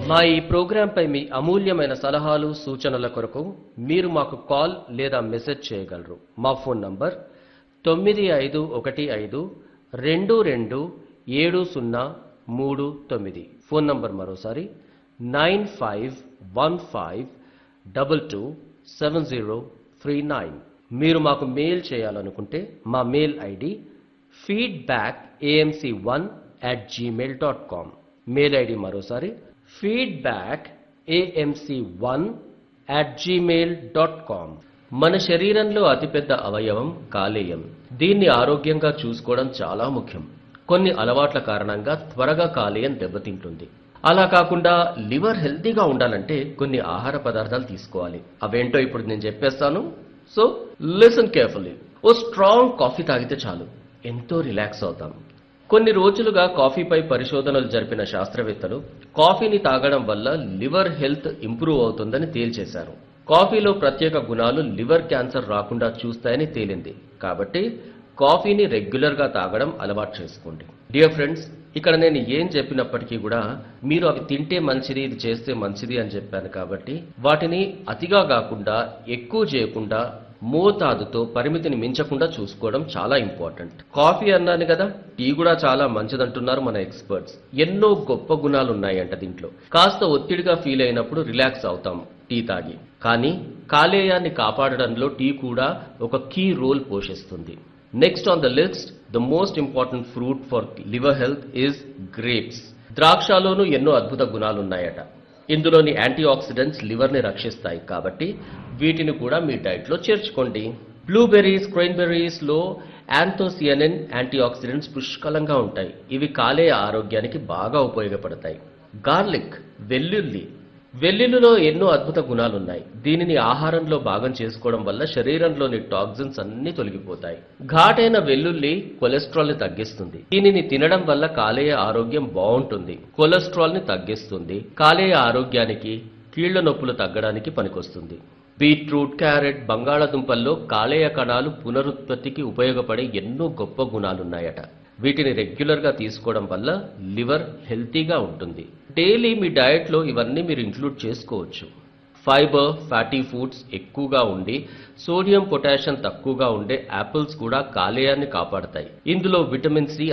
మా ఈ ప్రోగ్రాంపై మీ అమూల్యమైన సలహాలు సూచనల కొరకు మీరు మాకు కాల్ లేదా మెసేజ్ చేయగలరు మా ఫోన్ నంబర్ తొమ్మిది ఐదు ఒకటి ఐదు రెండు రెండు ఏడు సున్నా మూడు తొమ్మిది ఫోన్ నంబర్ మరోసారి nine five one five double two seven zero three nine మీరు మాకు మెయిల్ చేయాలనుకుంటే మా mail ID feedback AMC one at Gmail dot com mail ID మరోసారి feedback AMC one at Gmail dot com మన శరీరంలో అతిపెద్ద అవయవం కాలేయం దీన్ని ఆరోగ్యంగా చూసుకోవడం చాలా ముఖ్యం కొన్ని అలవాట్ల కారణంగా త్వరగా కాలేయం దెబ్బతింటుంది అలా కాకుండా లివర్ హెల్తీగా ఉండాలంటే కొన్ని ఆహార పదార్థాలు తీసుకోవాలి అవేంటో ఇప్పుడు నేను చెప్పేస్తాను సో లిసన్ కేర్ఫుల్లీ ఓ స్ట్రాంగ్ కాఫీ తాగితే చాలు ఎంతో రిలాక్స్ అవుతాం కొన్ని రోజులుగా కాఫీపై పరిశోధనలు జరిపిన శాస్త్రవేత్తలు కాఫీని తాగడం వల్ల లివర్ హెల్త్ ఇంప్రూవ్ అవుతుందని తేల్చేశారు కాఫీలో ప్రత్యేక గుణాలు లివర్ క్యాన్సర్ రాకుండా చూస్తాయని తేలింది కాబట్టి కాఫీని రెగ్యులర్గా తాగడం అలవాటు చేసుకోండి డియర్ ఫ్రెండ్స్ ఇక్కడ నేను ఏం చెప్పినప్పటికీ కూడా మీరు అవి తింటే మంచిది ఇది చేస్తే మంచిది అని చెప్పాను కాబట్టి వాటిని అతిగా కాకుండా ఎక్కువ చేయకుండా మోతాదుతో పరిమితిని మించకుండా చూసుకోవడం చాలా ఇంపార్టెంట్ కాఫీ అన్నాను కదా టీ కూడా చాలా మంచిదంటున్నారు మన ఎక్స్పర్ట్స్ ఎన్నో గొప్ప గుణాలు ఉన్నాయంట దీంట్లో కాస్త ఒత్తిడిగా ఫీల్ అయినప్పుడు రిలాక్స్ అవుతాం టీ తాగి కానీ కాలేయాన్ని కాపాడడంలో టీ కూడా ఒక కీ రోల్ పోషిస్తుంది next on the list the most important fruit for liver health is grapes ద్రాక్షలోనూ ఎన్నో అద్భుత గుణాలు ఉన్నాయట ఇందులోని యాంటీ ఆక్సిడెంట్స్ లివర్ ని రక్షిస్తాయి కాబట్టి వీటిని కూడా మీ డైట్ లో చేర్చుకోండి బ్లూబెర్రీస్ క్రెయిన్బెర్రీస్ లో యాంథోసియనిన్ యాంటీ ఆక్సిడెంట్స్ పుష్కలంగా ఉంటాయి ఇవి కాలేయ ఆరోగ్యానికి బాగా ఉపయోగపడతాయి గార్లిక్ వెల్లుల్లి వెల్లుల్లిలో ఎన్నో అద్భుత గుణాలున్నాయి దీనిని ఆహారంలో భాగం చేసుకోవడం వల్ల శరీరంలోని టాక్సిన్స్ అన్ని తొలగిపోతాయి ఘాటైన వెల్లుల్లి కొలెస్ట్రాల్ ని తగ్గిస్తుంది దీనిని తినడం వల్ల కాలేయ ఆరోగ్యం బాగుంటుంది కొలెస్ట్రాల్ ని తగ్గిస్తుంది కాలేయ ఆరోగ్యానికి కీళ్ల నొప్పులు తగ్గడానికి పనికొస్తుంది బీట్రూట్ క్యారెట్ బంగాళాదుంపల్లో కాలేయ కణాలు పునరుత్పత్తికి ఉపయోగపడే ఎన్నో గొప్ప గుణాలున్నాయట వీటిని రెగ్యులర్గా తీసుకోవడం వల్ల లివర్ హెల్తీగా ఉంటుంది డైలీ మీ డయట్లో ఇవన్నీ మీరు ఇంక్లూడ్ చేసుకోవచ్చు ఫైబర్ ఫ్యాటీ ఫుడ్స్ ఎక్కువగా ఉండి సోడియం పొటాషియం తక్కువగా ఉండే యాపిల్స్ కూడా కాలేయాన్ని కాపాడతాయి ఇందులో విటమిన్ సి